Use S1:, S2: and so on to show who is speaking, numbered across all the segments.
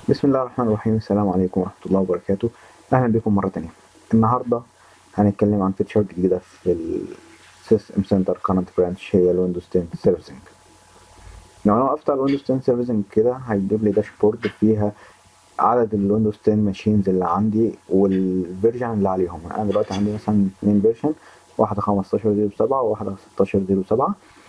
S1: بسم الله الرحمن الرحيم السلام عليكم ورحمة الله وبركاته أهلا بكم مرة تانية النهاردة هنتكلم عن فيتشر جديدة في السيستم سنتر كارنت برانش هي الويندوز 10 سيرفيسنج لو أنا وقفت على الويندوز 10 سيرفيسنج كده هيجيب لي داشبورد فيها عدد الويندوز 10 ماشينز اللي عندي والفيرجن اللي عليهم أنا دلوقتي عندي مثلا اتنين فيرجن واحدة 15.07 وواحدة 16.07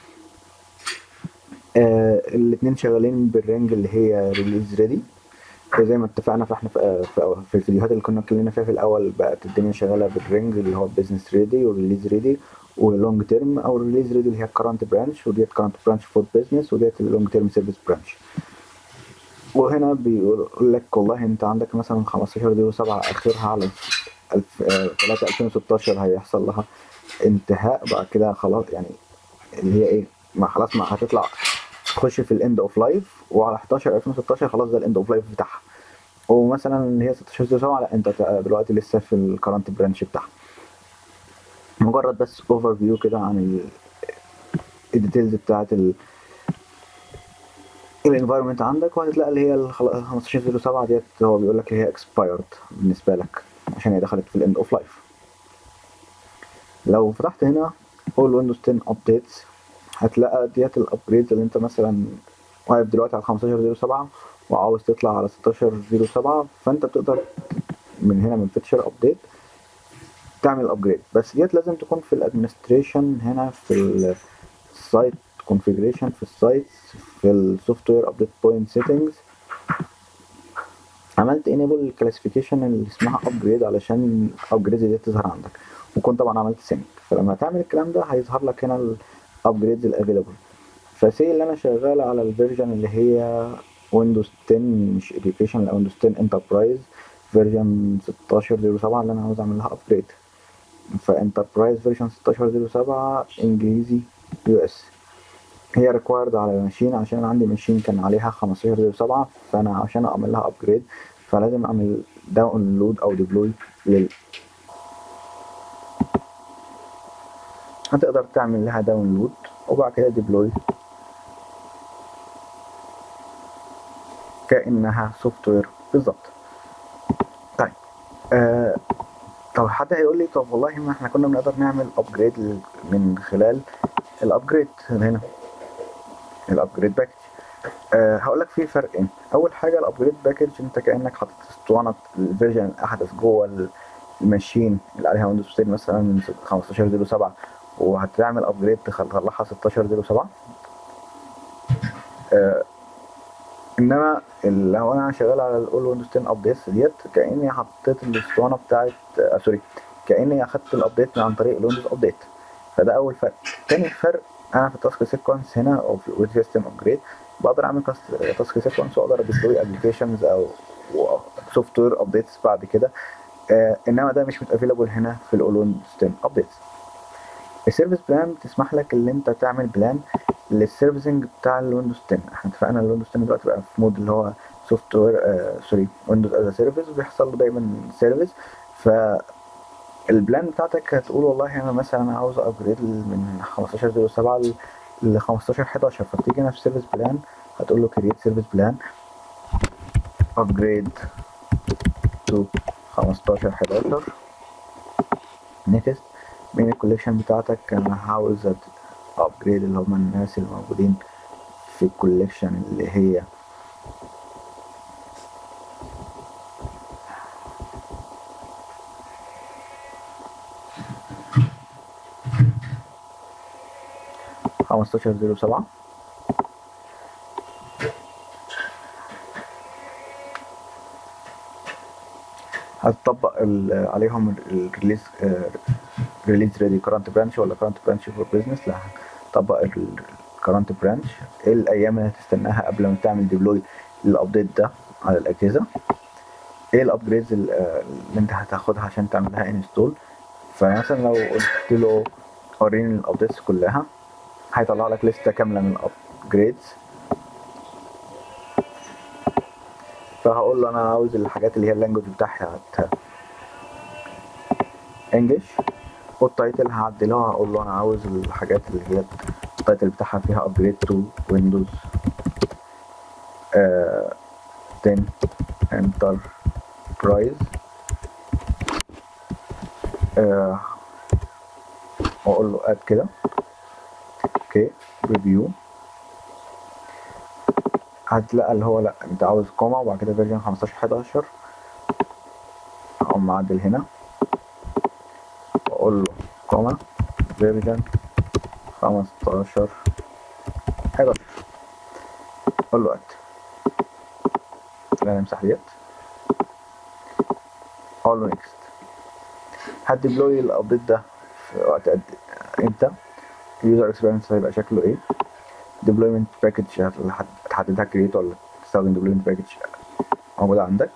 S1: آه الاتنين شغالين بالرينج اللي هي ريليز ريدي زي ما اتفقنا فاحنا في, في, في الفيديوهات اللي كنا اتكلمنا فيها في الاول بقت الدنيا شغاله بالرينج اللي هو بزنس ريدي والريليز ريدي واللونج تيرم او الريليز ريدي اللي هي الكرنت برانش وديت كرنت برانش فور بزنس وديت اللونج تيرم سيرفيس برانش وهنا بيقول لك والله انت عندك مثلا 15 دي و7 اخرها على 3 2016 هيحصل لها انتهاء بعد كده خلاص يعني اللي هي ايه ما خلاص ما هتطلع تخش في الاند اوف لايف وعلى 11 2016 خلاص ده الاند اوف لايف بتاعها ومثلا اللي هي 16 07 لا انت دلوقتي لسه في الكرنت برانش بتاعها مجرد بس اوفر فيو كده عن الديتيلز بتاعت ال الانفايرمنت عندك وهتلاقي اللي هي ال 15 07 ديت هو بيقول لك هي اكسبايرد بالنسبه لك عشان هي دخلت في الاند اوف لايف لو فتحت هنا اول ويندوز 10 ابديتس هتلاقي ديت الابجريدز اللي انت مثلا واقف دلوقتي على 15.07 وعاوز تطلع على 16.07 فانت بتقدر من هنا من فيتشر ابديت تعمل ابجريد بس ديت لازم تكون في الادمنستريشن هنا في السايت كونفيجريشن في السايت في السوفت وير ابديت بوينت سيتنجز عملت انيبل الكلاسيفيكيشن اللي اسمها ابجريد علشان الابجريد دي تظهر عندك وكنت طبعا عملت سينك فلما تعمل الكلام ده هيظهر لك هنا الابجريدز الافيلابل فسي اللي انا شغال على الفيرجن اللي هي ويندوز 10 مش اديوكيشن لا ويندوز 10 انتربرايز فيرجن 16.07 اللي انا عاوز اعمل لها ابجريد فانتربرايز فيرجن 16.07 انجليزي يو اس هي ريكوايرد على الماشين عشان عندي ماشين كان عليها 15.07 فانا عشان اعمل لها ابجريد فلازم اعمل داونلود او ديبلوي لل هتقدر تعمل لها داونلود وبعد كده ديبلوي كانها سوفت وير بالظبط طيب آه طب حد هيقول لي طب والله ما احنا كنا بنقدر نعمل ابجريد من خلال الابجريد هنا الابجريد باكج أه هقول لك في فرقين اول حاجه الابجريد باكج انت كانك حاطط اسطوانه الفيرجن الاحدث جوه الماشين اللي عليها ويندوز 10 مثلا من 15.07 وهتعمل ابجريد تطلعها 16.07 أه انما لو انا شغال على الاول ويندوز 10 ابديتس ديت كاني حطيت الاسطوانه بتاعت آه سوري كاني اخدت الابديت عن طريق الويندوز ابديت فده اول فرق تاني فرق انا في التاسك سيكونس هنا او في الويب سيستم ابجريد بقدر اعمل تاسك سيكونس واقدر اديبلوي ابلكيشنز او سوفت وير ابديتس بعد كده آه انما ده مش متافيلابل هنا في الاول ويندوز 10 ابديتس السيرفيس بلان بتسمح لك ان انت تعمل بلان للسيرفيسنج بتاع الويندوز 10 احنا اتفقنا الويندوز 10 دلوقتي بقى في مود اللي هو سوفت وير آه سوري ويندوز از سيرفيس بيحصل له دايما سيرفيس ف البلان بتاعتك هتقول والله انا مثلا عاوز ابجريد من 15.07 ل 15.11 فبتيجي هنا في سيرفيس بلان هتقول له كريت سيرفيس بلان ابجريد تو 15.11 نيكست من الكوليكشن بتاعتك انا عاوز ابجريد اللي هم الناس اللي موجودين في الكوليكشن اللي هي خمستاشر زيرو سبعة هتطبق عليهم الريليز ريليز ريدي كرنت برانش ولا كرنت برانش فور بزنس لا هتطبق الكرنت برانش ايه الايام اللي هتستناها قبل ما تعمل ديبلوي للابديت ده على الاجهزه ايه الابجريدز اللي انت هتاخدها عشان تعمل لها انستول فمثلا لو قلت له وريني الابديتس كلها هيطلع لك لستة كاملة من الابجريدز فهقول له انا عاوز الحاجات اللي هي اللانجوج بتاعها انجلش والتايتل هعدلها هقول له انا عاوز الحاجات اللي هي التايتل بتاعها فيها ابجريد تو ويندوز 10 انتربرايز آه واقول له اد كده اوكي ريفيو هتلاقي اللي هو لا انت عاوز كوما وبعد كده فيرجن 15 11 اقوم معدل هنا واقول له كوما فيرجن 15 11 اقول له اد لا نمسح ديت اقول له نيكست هتديبلوي الابديت ده في وقت قد امتى اليوزر اكسبيرينس هيبقى شكله ايه ديبلويمنت باكج هتحددها كريت ولا تستخدم ديبلويمنت باكج موجودة عندك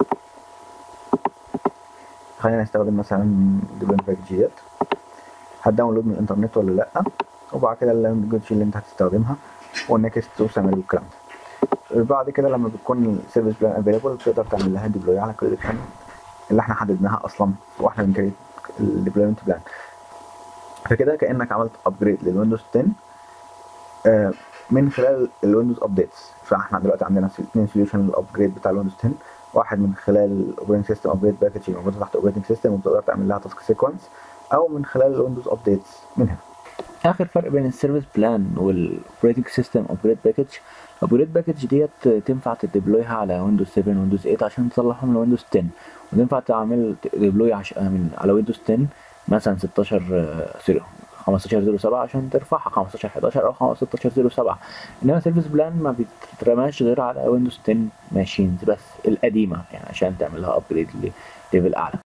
S1: خلينا نستخدم مثلا ديبلويمنت باكج ديت هتداونلود من الانترنت ولا لا وبعد كده اللانجوج اللي انت هتستخدمها والنكست وسامل والكلام ده بعد كده لما بتكون السيرفيس بلان افيلبل تقدر تعمل لها ديبلوي على كريدكشن اللي احنا حددناها اصلا واحنا بنكريت الديبلويمنت بلان فكده كانك عملت ابجريد للويندوز 10 من خلال الويندوز ابديتس فاحنا دلوقتي عندنا اثنين سوليوشن للابجريد بتاع الويندوز 10 واحد من خلال الاوبريتنج سيستم ابجريد باكج اللي موجوده تحت اوبريتنج سيستم وتقدر تعمل لها تاسك سيكونس او من خلال الويندوز ابديتس من هنا
S2: اخر فرق بين السيرفيس بلان والاوبريتنج سيستم ابجريد باكج الابجريد باكج ديت تنفع تديبلويها على ويندوز 7 ويندوز 8 عشان تصلحهم لويندوز 10 وتنفع تعمل ديبلوي عش... من على ويندوز 10 مثلا 16 سوري 1507 عشان ترفعها 1511 او 1607 انما سيرفيس بلان ما بتترماش غير على ويندوز 10 ماشينز بس القديمه يعني عشان تعمل لها ابجريد لليفل اعلى